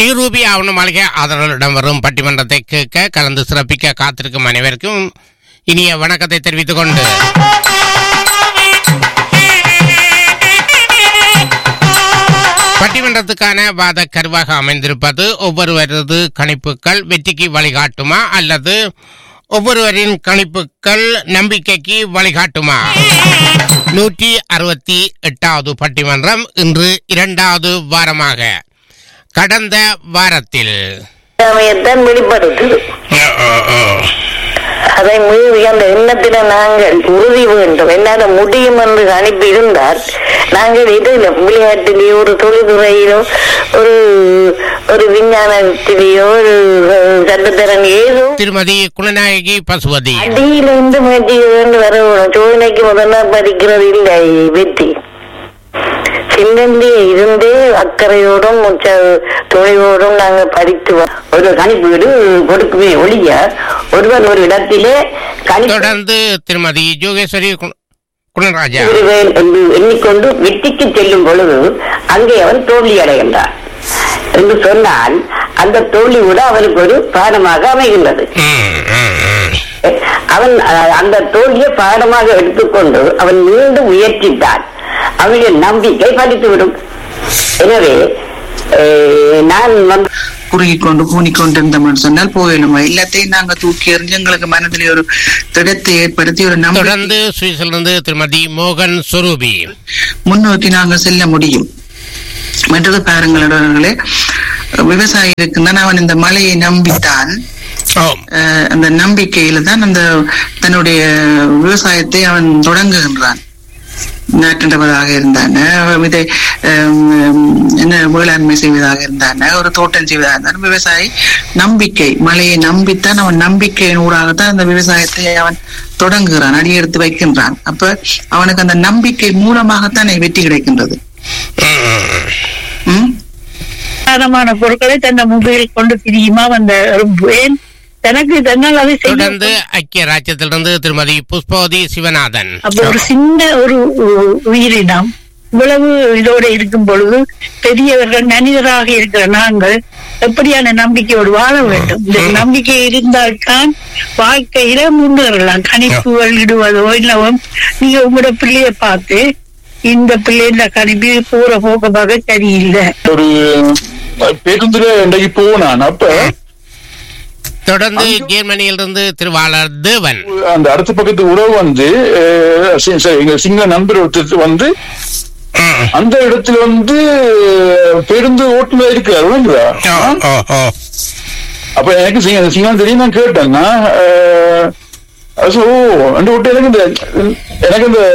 Sri Ruby ஆவண மாளிகை ஆதரவுடன் வரும் பட்டிமன்றத்தை கேட்க கலந்து சிறப்பிக்க காத்திருக்கும் அனைவருக்கும் இனிய வணக்கத்தை தெரிவித்துக் கொண்டு பட்டிமன்றத்துக்கான வாத கருவாக அமைந்திருப்பது ஒவ்வொருவரது கணிப்புகள் வெற்றிக்கு வழிகாட்டுமா அல்லது ஒவ்வொருவரின் கணிப்புகள் நம்பிக்கைக்கு வழிகாட்டுமா நூற்றி அறுபத்தி எட்டாவது பட்டிமன்றம் இன்று இரண்டாவது வாரமாக கடந்த வாரத்தில் சமயத்தான் வெளிப்படுத்துது அதை மீறி அந்த எண்ணத்தில நாங்கள் உறுதி வேண்டும் என்னால முடியும் என்று அனுப்பி இருந்தால் நாங்கள் இதில் விளையாட்டிலேயோ ஒரு தொழில்துறையிலோ ஒரு ஒரு விஞ்ஞானத்திலேயோ ஒரு சட்டத்திறன் ஏதோ திருமதி குணநாயகி பசுபதி அடியிலிருந்து முயற்சி கொண்டு வரணும் சோதனைக்கு முதல்ல படிக்கிறது இல்லை வெற்றி சின்னந்தே இருந்தே அக்கறையோடும் முச்ச தொழிலோடும் நாங்க படித்து வரோம். ஒரு கணிப்பீடு கொடுக்குமே ஒழிய ஒருவர் ஒரு இடத்திலே கணிப்பு தொடர்ந்து திருமதி யோகேஸ்வரி கு- குணராஜா விடுவேன் என்று எண்ணிக்கொண்டு வெற்றிக்கு செல்லும் பொழுது அங்கே அவன் தோல்வி அடைகின்றான் என்று சொன்னால் அந்த தோல்வி கூட அவனுக்கு ஒரு பாடமாக அமைகின்றது ம், ம், ம். அவன் அஹ், அந்த தோல்வியை பாடமாக எடுத்துக்கொண்டு அவன் மீண்டும் முயற்சித்தான் அவனுடைய நம்பிக்கை பலித்துவிடும் எனவே அஹ், நான் வந்து குறுகி கொண்டு கூனிக்கொண்டு இருந்தோம்னு சொன்னால் போயிடுமா எல்லாத்தையும் நாங்க தூக்கி எறிஞ்சு எங்களுக்கு மனதிலே ஒரு திடத்தை ஏற்படுத்தி ஒரு நம்பிக்கை தொடர்ந்து சுவிஸிலிருந்து திருமதி மோகன் சுரூபி முன்னோக்கி நாங்க செல்ல முடியும் மற்றது பாருங்களே விவசாயி இருக்குன்னா அவன் இந்த மழையை நம்பித்தான் ஓம் அஹ், அந்த நம்பிக்கையில தான் அந்த தன்னுடைய விவசாயத்தை அவன் தொடங்குகின்றான் நாட்டின்றவதாக இருந்தான இதை ஹம், என்ன வேளாண்மை செய்வதாக இருந்தான ஒரு தோட்டம் செய்வதாக இருந்தான விவசாயி நம்பிக்கை மழையை நம்பித்தான் அவன் நம்பிக்கையின் ஊடாகத்தான் அந்த விவசாயத்தை அவன் தொடங்குகிறான் அடியெடுத்து வைக்கின்றான் அப்ப அவனுக்கு அந்த நம்பிக்கை மூலமாகத்தான் வெற்றி கிடைக்கின்றது ம் சாதாரணமான பொருட்களை தன்னை மொபைல் கொண்டு திரியுமா வந்த ஏன் தனக்கு தன்னால் அதை செய்ய தொடர்ந்து ஐக்கிய ராஜ்யத்திலிருந்து திருமதி புஷ்பவதி சிவநாதன் அப்ப ஒரு சின்ன ஒரு உ- உயிரினம் இவ்வளவு இதோட இருக்கும் பொழுது பெரியவர்கள் மனிதராக இருக்கிற நாங்கள் எப்படியான நம்பிக்கையோடு வாழ வேண்டும் இந்த நம்பிக்கை இருந்தால்தான் வாழ்க்கையில முன்னேறலாம் கணிப்புகள் இடுவதோ இல்லவோ நீங்க உங்களோட பிள்ளைய பார்த்து இந்த பிள்ளை இந்த கணிப்பு போற போக்க பார்க்க சரியில்லை ஒரு பேருந்துல இன்றைக்கு போனான் அப்ப தொடர்ந்து ஜெர்மனியிலிருந்து திருவாளர் தேவன் அந்த அடுத்த பக்கத்து உறவு வந்து அஹ், சி- சி- எங்க சிங்கள நண்பர் ஒருத்தர் வந்து ம். அந்த இடத்துல வந்து பேருந்து ஓட்டுநர் இருக்கிறார் விளங்குதா ஓ, ஓ, ஓ. அப்ப எனக்கு சிங்க சிங்களம் தெரியும் நான் கேட்டேன் நான், அஹ், அது ஓ அந்த விட்டு எனக்கு இந்த எனக்கு இந்த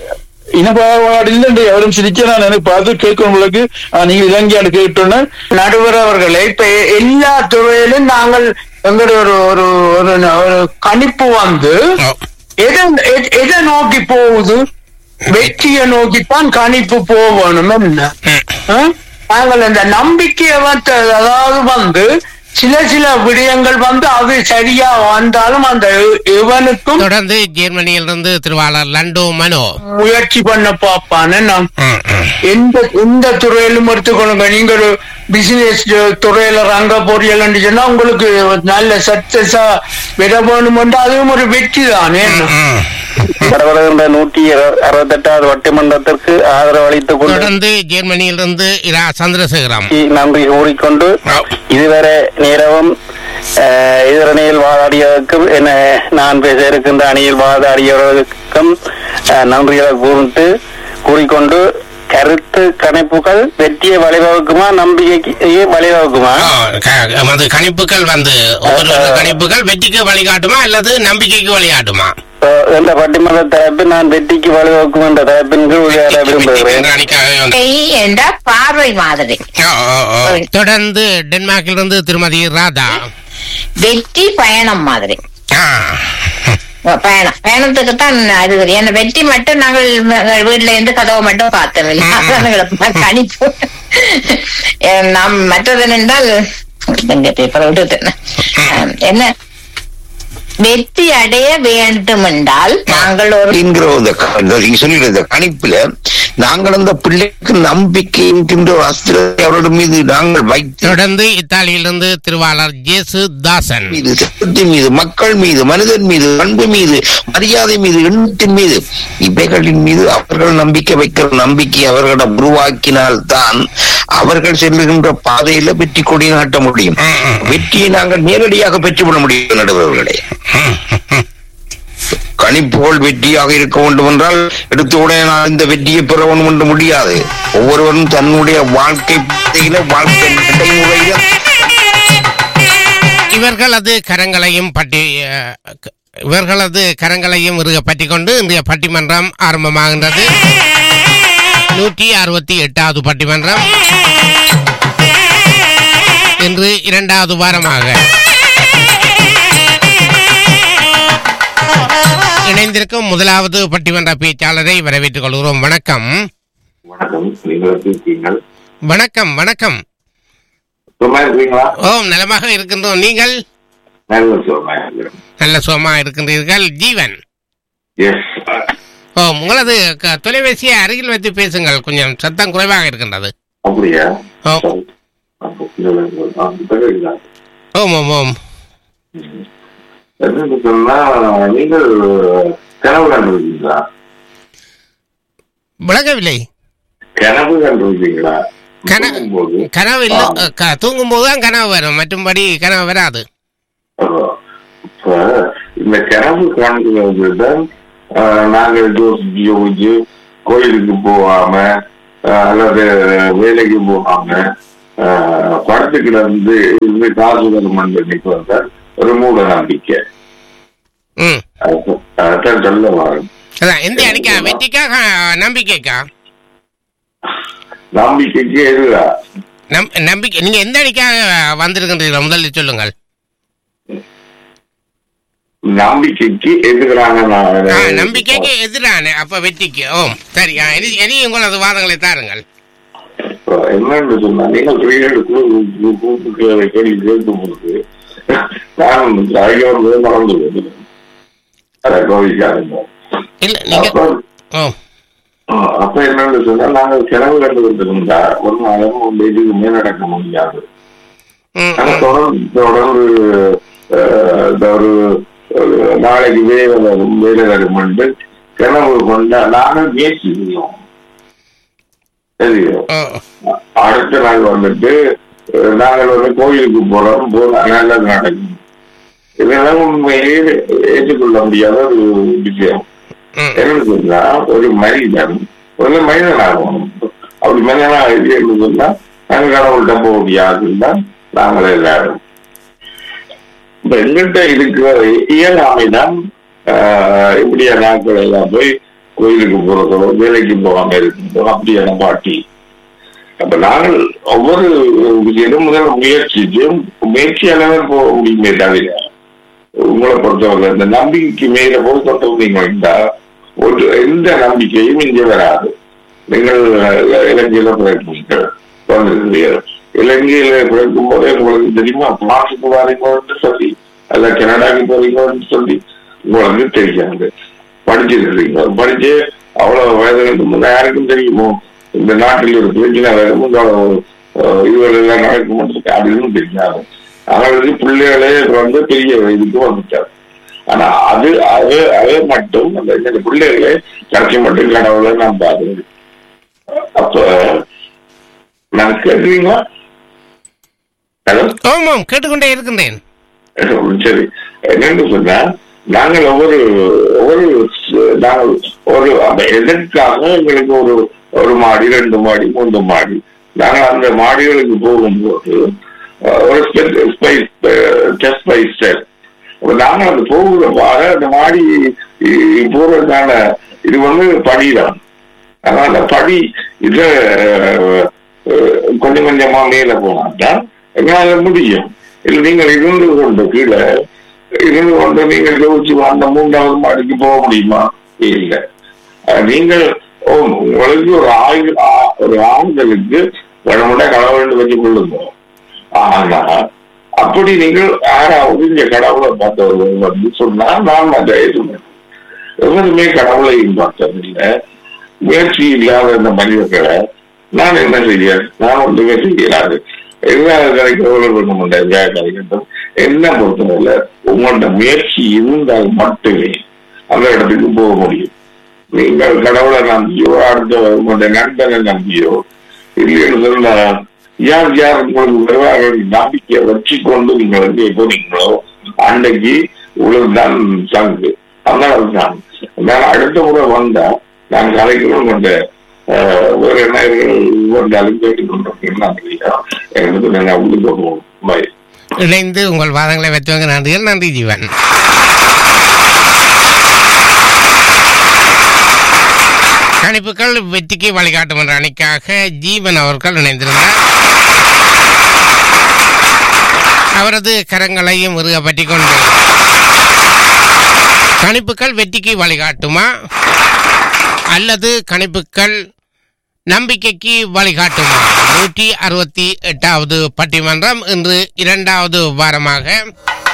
இனபாடு இல்லைண்டு அவரும் சிரிக்க நான் எனக்கு பார்த்து கேட்கறவங்களுக்கு நீங்க இலங்கையாடு கேட்டோன்னே நடுவர் அவர்களே இப்ப எல்லா துறையிலும் நாங்கள் எங்களுடைய ஒரு ஒரு ஒரு ஒரு கணிப்பு வந்து ஓ. எதை எ- எதை நோக்கி போகுது வெற்றியை நோக்கித்தான் கணிப்பு போகணும் என்ன ம். ஆ? நாங்கள் இந்த நம்பிக்கையை வந்து அதாவது வந்து சில சில விடயங்கள் வந்து அது சரியா வந்தாலும் அந்த இ- இவனுக்கும் தொடர்ந்து ஜெர்மனியிலிருந்து திருவாளர் லண்டோ மனோ முயற்சி பண்ண பார்ப்பான்னு நான் ம், ம். எந்த எந்த துறையிலும் எடுத்துக்கொள்ளுங்க நீங்க ஒரு பிசினஸ் துறையில ரங்க பொறியல் சொன்னா உங்களுக்கு நல்ல சக்சஸா விட வேணுமென்று அதுவும் ஒரு வெற்றி தானே ம். வரவிருக்கின்ற நூற்றி அறுபத்தெட்டாவது வட்டிமன்றத்திற்கு ஆதரவு அளித்துக் கொண்டு தொடர்ந்து ஜெர்மனியிலிருந்து இரா சந்திரசேகரம் நன்றி கூறிக்கொண்டு ஓ. இதுவரை நேரமும் அஹ், எதிரணியில் வாதாடியதற்கும் என நான் பேச இருக்கின்ற அணியில் வாதாடியவர்களுக்கும் அஹ், நன்றிகளை கூறிட்டு கூறிக்கொண்டு கருத்து கணிப்புகள் வெற்றியை வழிவகுக்குமா நம்பிக்கைக்கு வழிவகுக்குமா ஓ, க- அது கணிப்புகள் வந்து ஒவ்வொரு கணிப்புகள் வெற்றிக்கு வழிகாட்டுமா அல்லது நம்பிக்கைக்கு வழிகாட்டுமா அஹ், என்ற பட்டிமன்ற தலைப்பு நான் வெற்றிக்கு வழிவகுக்கும் என்ற தலைப்பின் கீழ் உரையாட விரும்புகிறேன் என்ற அணிக்காகவே வந்து- என்ற பார்வை மாதிரி ஓ, ஓ, ஓ. தொடர்ந்து டென்மார்க்கிலிருந்து திருமதி ராதா வெற்றி பயணம் மாதிரி ஆ. பயணம் பயணத்துக்கு தான் அது தெரியும். ஏன்னா வெற்றி மட்டும் நாங்கள் எங்கள் வீட்டுல இருந்து கதவை மட்டும் பார்த்ததில்லை அதான் எங்களுக்கு கணிப்பு ஏ, நாம் மற்றது என்றால் இந்த பேப்பரை விட்டுட்டேன் ஆம், என்ன வெற்றி அடைய வேண்டும் என்றால் நாங்கள் ஒரு என்கிற இந்த க- இந்த நீங்க சொல்லிடுற இந்த கணிப்புல நாங்கள் அந்த பிள்ளைக்கு நம்பிக்கை என்கின்ற ஒரு அஸ்திரத்தை அவர்கள் மீது நாங்கள் வைத்து தொடர்ந்து இத்தாலியிலிருந்து திருவாளர் ஜேசு தாசன் மீது சட்டத்தின் மீது மக்கள் மீது மனிதன் மீது அன்பு மீது மரியாதை மீது எண்ணத்தின் மீது இவைகளின் மீது அவர்கள் நம்பிக்கை வைக்கிற நம்பிக்கை அவர்களிடம் உருவாக்கினால் தான் அவர்கள் செல்லுகின்ற பாதையில வெற்றி கொடி நாட்ட முடியும் வெற்றியை நாங்கள் நேரடியாக பெற்றுவிட முடியும் நடுவர்களே கணிப்போல் வெற்றியாக இருக்க வேண்டும் என்றால் எடுத்த உடனே நான் இந்த வெற்றியை பெற வேண்டும் என்று முடியாது ஒவ்வொருவரும் தன்னுடைய வாழ்க்கை பாதையில வாழ்க்கை நடைமுறையில இவர்களது கரங்களையும் பட்டி அஹ், க- இவர்களது கரங்களையும் இறுக பற்றி கொண்டு இன்றைய பட்டிமன்றம் ஆரம்பமாகின்றது நூற்றி அறுபத்தி எட்டாவது பட்டிமன்றம் இன்று இரண்டாவது வாரமாக இணைந்திருக்கும் முதலாவது பட்டிமன்ற பேச்சாளரை வரவேற்றுக் கொள்கிறோம் வணக்கம் வணக்கம் நீங்கள் எப்படி இருக்கீங்கள் வணக்கம் வணக்கம் சும்மா இருக்கீங்களா ஓம் நலமாக இருக்கின்றோம் நீங்கள் நல்ல சும்மா இருக்கிறேன் நல்ல சுகமா இருக்கின்றீர்கள் ஜீவன் எஸ் ஓ உங்களது க- தொலைபேசியை அருகில் வைத்து பேசுங்கள் கொஞ்சம் சத்தம் குறைவாக இருக்கின்றது அப்படியா ஓ. சரி. அப்போ இதுல ஆ, இப்ப கேக்குதா? ஓம் ஓம் ஓம் என்னன்னு சொன்னா நீங்கள் கனவு கண்டிருக்கீங்களா விளங்கவில்லை கனவு கண்டிருக்கீங்களா கன- தூங்கும்போது, கனவு இல்லை ஆ. க- தூங்கும்போது தான் கனவு வரும் மற்றும்படி கனவு வராது ஆ. இப்ப இந்த கனவு காண்கிறது தான் ஆ, நாங்கள் யோசிச்சு யோசிச்சு கோயிலுக்கு போகாம ஆ, அல்லது வேலைக்கு போகாம ஆ, படத்துக்கு வந்து இந்த காசு வருமானம் நினைக்கு வந்த ஒரு மூட நம்பிக்கை ம் அது- அதான் சொல்ல வரும் அதான் எந்த அடிக்கா வெற்றிக்கா க- நம்பிக்கைக்கா நம்பிக்கைக்கு எதிரா நம் நம்பிக்கை நீங்க எந்த அடிக்காக வந்திருக்கின்றீர்கள் முதலில் சொல்லுங்கள் நம்பிக்கைக்கு எதிராக நான் ஆ, நம்பிக்கைக்கு எதிரான அப்ப வெற்றிக்கு ஓம் சரி ஆ, இனி இனி உங்களது வாதங்களை தாருங்கள் இப்ப என்னன்னு சொன்னா நீங்கள் கிரீடுக்கு கூட்டு கேள்வி கேட்கும் போது நான் ஐயோரு மறந்து போயிருந்தேன் அதை கோவிக்காதுங்க இல்ல நீங்க அப்ப ஓ அப்ப என்னன்னு சொன்னா நாங்கள் கிணவு கண்டு வந்திருந்தா ஒரு நாளும் இதுக்குமே நடக்க முடியாது ம், ஆனா ம். தொடர்ந்து தொடர்ந்து அஹ், இந்த ஒரு ஒரு நாளைக்கு வேலை வரும் வேலை வரும்னு கிணவு கொண்டா நாங்கள் முயற்சி செய்வோம் தெரியும் ஓ அடுத்த நாள் வந்துட்டு அஹ், நாங்கள் வந்து கோயிலுக்கு போறோம் போனா நல்லது நடக்கும் இதெல்லாம் உண்மையிலே ஏற்றுக்கொள்ள முடியாத ஒரு விஷயம் ம் என்ன சொன்னா ஒரு மனிதன் ஒரு மனிதன் ஆகணும் அப்படி மனிதனா என்று சொன்னா நாங்கள் கடவுள்கிட்ட போக முடியாதுன்னா நாங்கள் எல்லாரும் இப்ப எங்கிட்ட இருக்கிற இயலாமைதான் ஆஹ், இப்படியா நாட்கள் எல்லாம் போய் கோயிலுக்கு போறதோ வேலைக்கு போகாம இருக்கிறதோ அப்படியான பாட்டி அப்ப நாங்கள் ஒவ்வொரு விஷயமும் முதல்ல முயற்சிச்சு முயற்சியால போக முடியுமே தவிர உங்களை பொறுத்தவரை இந்த நம்பிக்கைக்கு மேல போய் கொண்டு வந்தீங்கன்னா ஒரு எந்த நம்பிக்கையும் இங்கே வராது நீங்கள் அஹ், இலங்கையில பிறப்பீர்கள் பிறந்திருக்கிறீர்கள். இலங்கையில பிறக்கும் போதே உங்களுக்கு தெரியுமா பிரான்சுக்கு வரீங்கன்னு சொல்லி அல்ல கனடாக்கு போறீங்கன்னு சொல்லி உங்களுக்கு தெரியாது படிச்சிருக்கிறீங்க படிச்சு அவ்வளவு வயதுக்கு முன்ன யாருக்கும் தெரியுமோ இந்த நாட்டில் ஒரு பிரச்சனை வரும் இவ்வளவு அஹ், இதுகள் எல்லாம் நடக்கும் அப்படின்னு தெரியாது அவங்களுக்கு பிள்ளைகளே வந்து பெரிய இதுக்கு வந்துட்டார் ஆனா அது அது அது மட்டும் அந்த இந்த பிள்ளைகளே கடைசி மட்டும் கடவுளை நான் பார்க்கிறேன் அப்ப நான் கேட்குறீங்களா ஹலோ ஓம் ஓம் கேட்டுக்கொண்டே இருக்கின்றேன் சரி என்னன்னு சொன்னா நாங்கள் ஒவ்வொரு ஒவ்வொரு ஸ்- நாங்கள் ஒரு அந்த எதற்காக எங்களுக்கு ஒரு ஒரு மாடி ரெண்டு மாடி மூன்று மாடி நாங்கள் அந்த மாடிகளுக்கு போகும்போது அஹ், ஒரு ஸ்டெப் பை ஸ்டெப் நாங்கள் அந்த போகிற பாக அந்த மாடி இ- போறதுக்கான இது வந்து படிதான் ஆனா அந்த படி இது அஹ், அஹ், கொஞ்சம் கொஞ்சமா மேல போனாதான் எங்களால முடியும் இல்ல நீங்கள் இருந்து கொண்டு கீழே இருந்து கொண்டு நீங்கள் யோசிச்சு அந்த மூன்றாவது மாடிக்கு போக முடியுமா இல்ல அஹ், நீங்கள் ஓ, உங்களுக்கு ஒரு ஆயுள் ஆ- ஒரு ஆண்களுக்கு கடவுளை கடவுள் வச்சு கொள்ளுங்க ஆனா அப்படி நீங்கள் யாராவது இந்த கடவுளை பார்த்தவர்கள் வந்து சொன்னா நான் அதை ஏற்றுவேன் எவருமே கடவுளையும் பார்த்ததில்லை முயற்சி இல்லாத இந்த மனிதர்களை நான் என்ன செய்ய நான் ஒன்றுமே செய்யலாது எல்லா கிடைக்கிறவர்கள் இருக்க மாட்டேன் எல்லா கிடைக்கட்டும் என்ன பொறுத்தவரை உங்களோட முயற்சி இருந்தால் மட்டுமே அந்த இடத்துக்கு போக முடியும் நீங்கள் கடவுளை நம்பியோ அடுத்த உங்களுடைய நண்பனை நம்பியோ இல்லைன்னு சொன்னா யார் யார் உங்களுக்கு வருவார்கள் நம்பிக்கையை வச்சு கொண்டு நீங்கள் எங்கே போனீங்களோ அன்னைக்கு உங்களுக்குதான் சங்கு அதனால தான் நான் அடுத்த முறை வந்தா நான் கலைக்கிறோம் கொண்ட ஆஹ், வேற என்ன வந்தாலும் கேட்டுக்கொண்டிருக்கீங்களா எனக்கு நான் உங்களுக்கு போகணும் பாய் இணைந்து உங்கள் வாதங்களை வைத்தவங்க நன்றிகள் நன்றி ஜீவன் கணிப்புகள் வெற்றிக்கு வழிகாட்டும் என்ற அணிக்காக ஜீவன் அவர்கள் இணைந்திருந்தார் அவரது கரங்களையும் முருக பற்றி கொண்டு கணிப்புகள் வெற்றிக்கு வழிகாட்டுமா அல்லது கணிப்புகள் நம்பிக்கைக்கு வழிகாட்டுமா நூற்றி அறுபத்தி எட்டாவது பட்டிமன்றம் இன்று இரண்டாவது வாரமாக